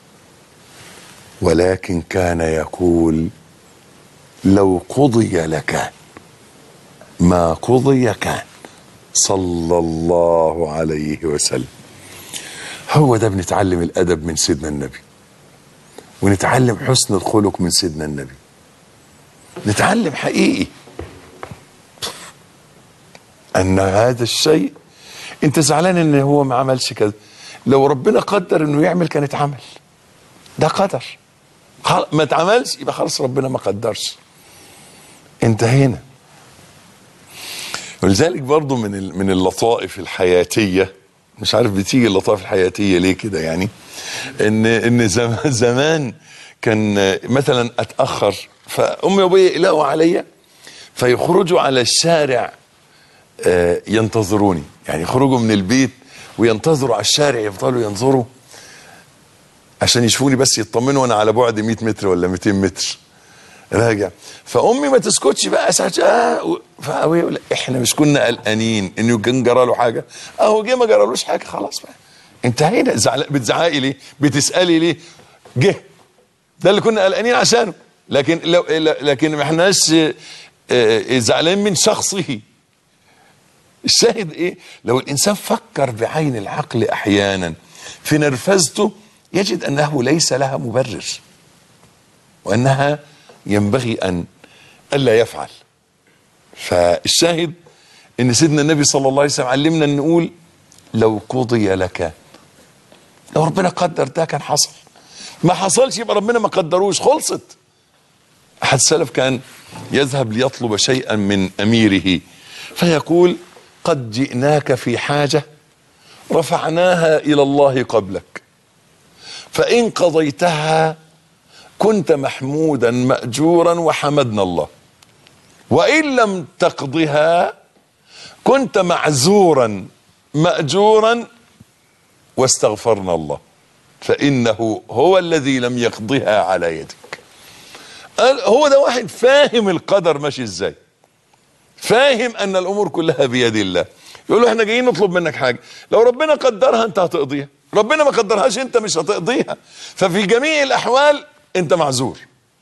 ولكن كان يقول لو قضي لكان ما قضي كان صلى الله عليه وسلم هو ده بنتعلم الادب من سيدنا النبي ونتعلم حسن الخلق من سيدنا النبي نتعلم حقيقي ان هذا الشيء انت زعلان ان هو ما عملش كده لو ربنا قدر انه يعمل كان اتعمل ده قدر خل- ما اتعملش يبقى خلاص ربنا ما قدرش انتهينا ولذلك برضو من ال- من اللطائف الحياتيه مش عارف بتيجي اللطائف الحياتيه ليه كده يعني ان ان زم- زمان كان مثلا اتاخر فامي وابوي يقلقوا عليا فيخرجوا على الشارع آه، ينتظروني يعني يخرجوا من البيت وينتظروا على الشارع يفضلوا ينظروا عشان يشوفوني بس يطمنوا وانا على بعد 100 متر ولا 200 متر راجع فامي ما تسكتش بقى ساعات آه و- فابويا يقول احنا مش كنا قلقانين انه كان جرى له حاجه اهو جه ما جرالوش حاجه خلاص بقى انتهينا زعل... بتزعقي ليه بتسالي ليه جه ده اللي كنا قلقانين عشانه لكن لو لكن ما احناش آه، آه، زعلانين من شخصه الشاهد ايه لو الانسان فكر بعين العقل احيانا في نرفزته يجد انه ليس لها مبرر وانها ينبغي ان الا يفعل فالشاهد ان سيدنا النبي صلى الله عليه وسلم علمنا ان نقول لو قضي لك لو ربنا قدر ده كان حصل ما حصلش يبقى ربنا ما قدروش خلصت احد السلف كان يذهب ليطلب شيئا من اميره فيقول قد جئناك في حاجه رفعناها الى الله قبلك فان قضيتها كنت محمودا ماجورا وحمدنا الله وان لم تقضها كنت معزورا ماجورا واستغفرنا الله فانه هو الذي لم يقضها على يدك قال هو ده واحد فاهم القدر ماشي ازاي فاهم ان الامور كلها بيد الله يقول له احنا جايين نطلب منك حاجه لو ربنا قدرها انت هتقضيها ربنا ما قدرهاش انت مش هتقضيها ففي جميع الاحوال انت معذور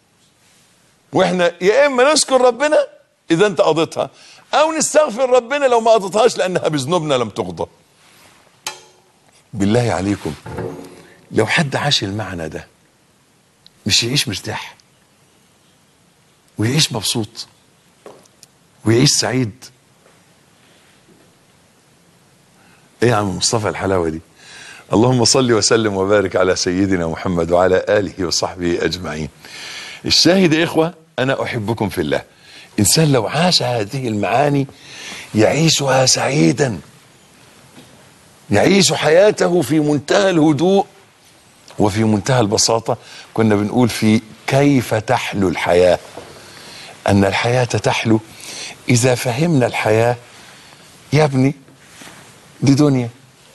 واحنا يا اما نشكر ربنا اذا انت قضيتها او نستغفر ربنا لو ما قضيتهاش لانها بذنوبنا لم تقضى بالله عليكم لو حد عاش المعنى ده مش يعيش مرتاح ويعيش مبسوط ويعيش سعيد ايه يا عم مصطفى الحلاوه دي اللهم صل وسلم وبارك على سيدنا محمد وعلى اله وصحبه اجمعين الشاهد يا اخوه انا احبكم في الله انسان لو عاش هذه المعاني يعيشها سعيدا يعيش حياته في منتهى الهدوء وفي منتهى البساطه كنا بنقول في كيف تحلو الحياه ان الحياه تحلو اذا فهمنا الحياه يا ابني دي دنيا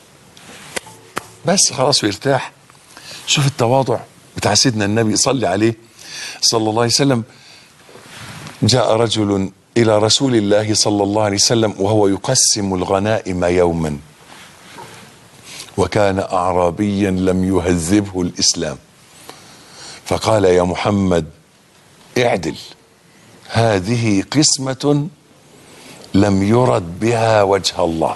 بس خلاص ويرتاح شوف التواضع بتاع سيدنا النبي صلي عليه صلى الله عليه وسلم جاء رجل الى رسول الله صلى الله عليه وسلم وهو يقسم الغنائم يوما وكان اعرابيا لم يهذبه الاسلام فقال يا محمد اعدل هذه قسمه لم يرد بها وجه الله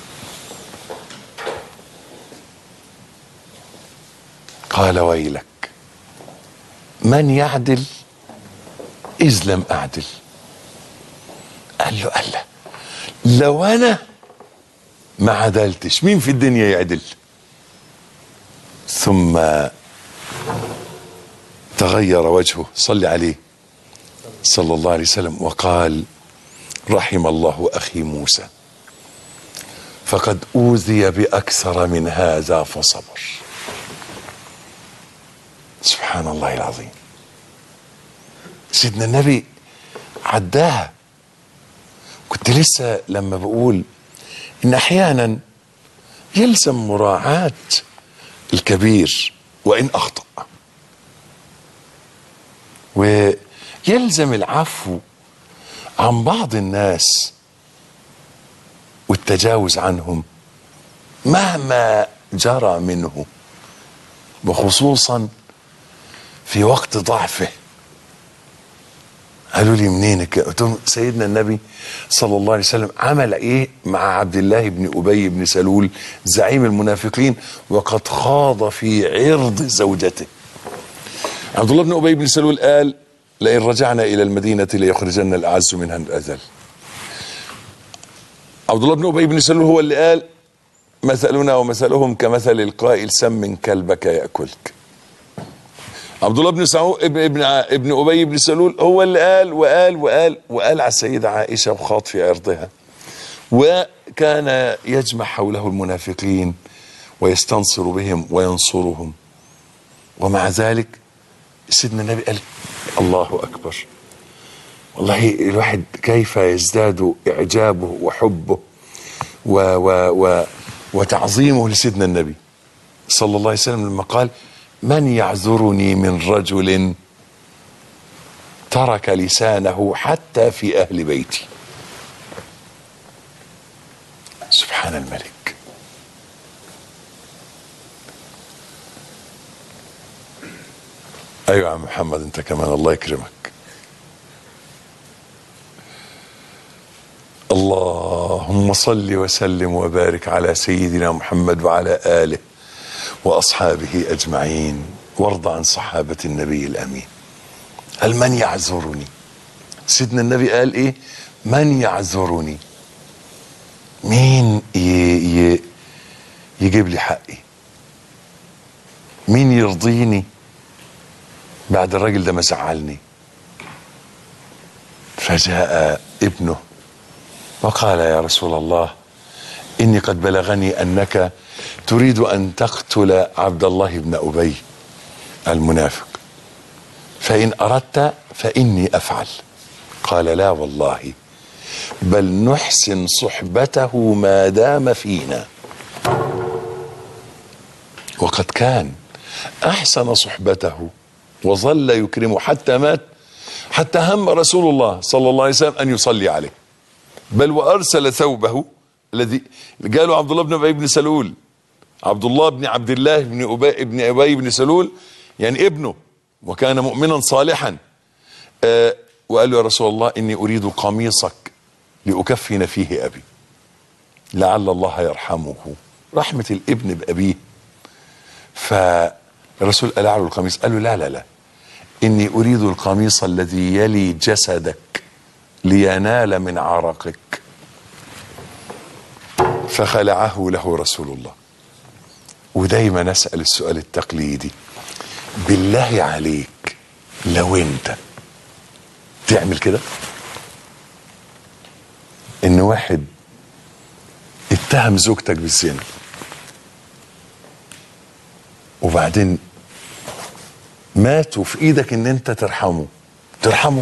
قال ويلك من يعدل إذ لم أعدل قال له قال له لو أنا ما عدلتش مين في الدنيا يعدل ثم تغير وجهه صلي عليه صلى الله عليه وسلم وقال رحم الله أخي موسى فقد أوذي بأكثر من هذا فصبر سبحان الله العظيم سيدنا النبي عداها كنت لسه لما بقول ان احيانا يلزم مراعاة الكبير وان اخطأ ويلزم العفو عن بعض الناس والتجاوز عنهم مهما جرى منه وخصوصا في وقت ضعفه قالوا لي منينك قلت لهم سيدنا النبي صلى الله عليه وسلم عمل ايه مع عبد الله بن ابي بن سلول زعيم المنافقين وقد خاض في عرض زوجته عبد الله بن ابي بن سلول قال لئن رجعنا الى المدينه ليخرجن الاعز منها الاذل عبد الله بن ابي بن سلول هو اللي قال مثلنا ومثلهم كمثل القائل سم كلبك ياكلك عبد الله بن سعود ابن ابن ابن ابي بن سلول هو اللي قال وقال وقال وقال على السيده عائشه وخاض في عرضها وكان يجمع حوله المنافقين ويستنصر بهم وينصرهم ومع ذلك سيدنا النبي قال الله اكبر والله الواحد كيف يزداد اعجابه وحبه و و و وتعظيمه لسيدنا النبي صلى الله عليه وسلم لما قال من يعذرني من رجل ترك لسانه حتى في اهل بيتي سبحان الملك ايوه يا عم محمد انت كمان الله يكرمك اللهم صل وسلم وبارك على سيدنا محمد وعلى اله واصحابه اجمعين وارض عن صحابه النبي الامين هل من يعذرني سيدنا النبي قال ايه من يعذرني مين ي... ي... يجيب لي حقي مين يرضيني بعد الراجل ده ما زعلني فجاء ابنه وقال يا رسول الله اني قد بلغني انك تريد ان تقتل عبد الله بن ابي المنافق فان اردت فاني افعل قال لا والله بل نحسن صحبته ما دام فينا وقد كان احسن صحبته وظل يكرمه حتى مات حتى هم رسول الله صلى الله عليه وسلم ان يصلي عليه بل وارسل ثوبه الذي قالوا عبد الله بن ابي بن سلول عبد الله بن عبد الله بن ابي بن ابي بن سلول يعني ابنه وكان مؤمنا صالحا آه وقال له يا رسول الله اني اريد قميصك لاكفن فيه ابي لعل الله يرحمه رحمه الابن بابيه فالرسول قال له القميص قال له لا لا لا اني اريد القميص الذي يلي جسدك لينال من عرقك فخلعه له رسول الله ودايما نسأل السؤال التقليدي بالله عليك لو انت تعمل كده ان واحد اتهم زوجتك بالزنا وبعدين مات وفي ايدك ان انت ترحمه ترحمه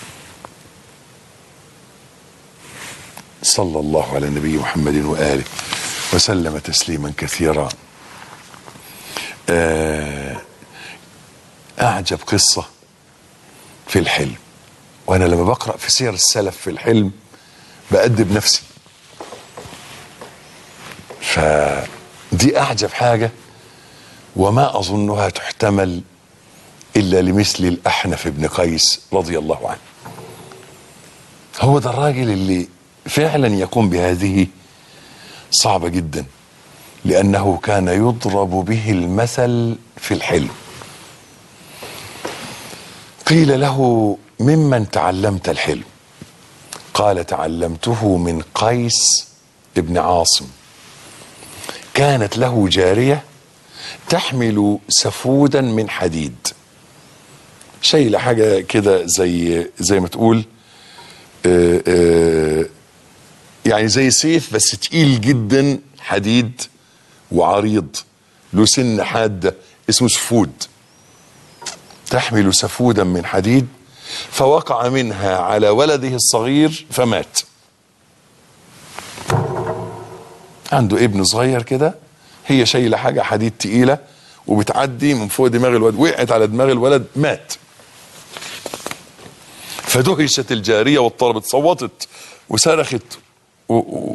صلى الله على النبي محمد واله وسلم تسليما كثيرا اعجب قصه في الحلم وانا لما بقرا في سير السلف في الحلم بأدب نفسي فدي اعجب حاجه وما اظنها تحتمل الا لمثل الاحنف بن قيس رضي الله عنه هو ده الراجل اللي فعلا يقوم بهذه صعبة جدا لأنه كان يضرب به المثل في الحلم قيل له ممن تعلمت الحلم قال تعلمته من قيس ابن عاصم كانت له جارية تحمل سفودا من حديد شايلة حاجة كده زي زي ما تقول آآ آآ يعني زي سيف بس تقيل جدا حديد وعريض له سن حاده اسمه سفود تحمل سفودا من حديد فوقع منها على ولده الصغير فمات عنده ابن صغير كده هي شايله حاجه حديد تقيله وبتعدي من فوق دماغ الولد وقعت على دماغ الولد مات فدهشت الجاريه واضطربت صوتت وصرخت و... و...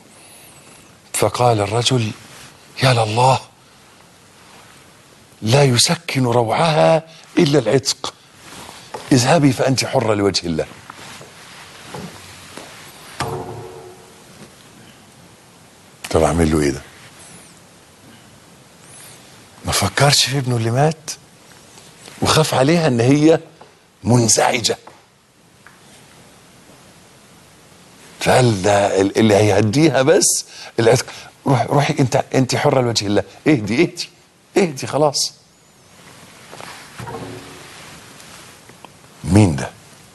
فقال الرجل يا لله لا يسكن روعها الا العتق اذهبي فانت حره لوجه الله طب اعمل له ايه ده ما فكرش في ابنه اللي مات وخاف عليها ان هي منزعجه فقال ده اللي هيهديها بس العتق روح روحي انت انت حره لوجه الله اهدي اهدي اهدي خلاص مين ده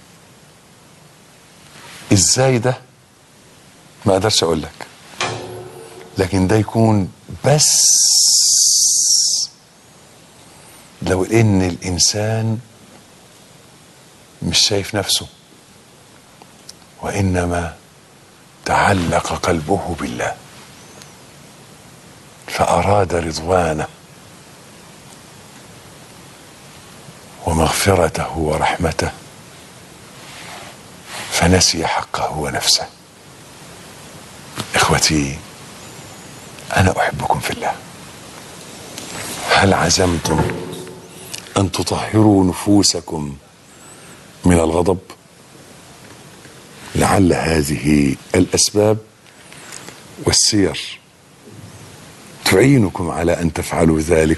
ازاي ده ما اقدرش اقول لك لكن ده يكون بس لو ان الانسان مش شايف نفسه وانما تعلق قلبه بالله فاراد رضوانه ومغفرته ورحمته فنسي حقه ونفسه اخوتي انا احبكم في الله هل عزمتم ان تطهروا نفوسكم من الغضب لعل هذه الاسباب والسير تعينكم على ان تفعلوا ذلك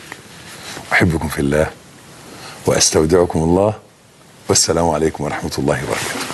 احبكم في الله واستودعكم الله والسلام عليكم ورحمه الله وبركاته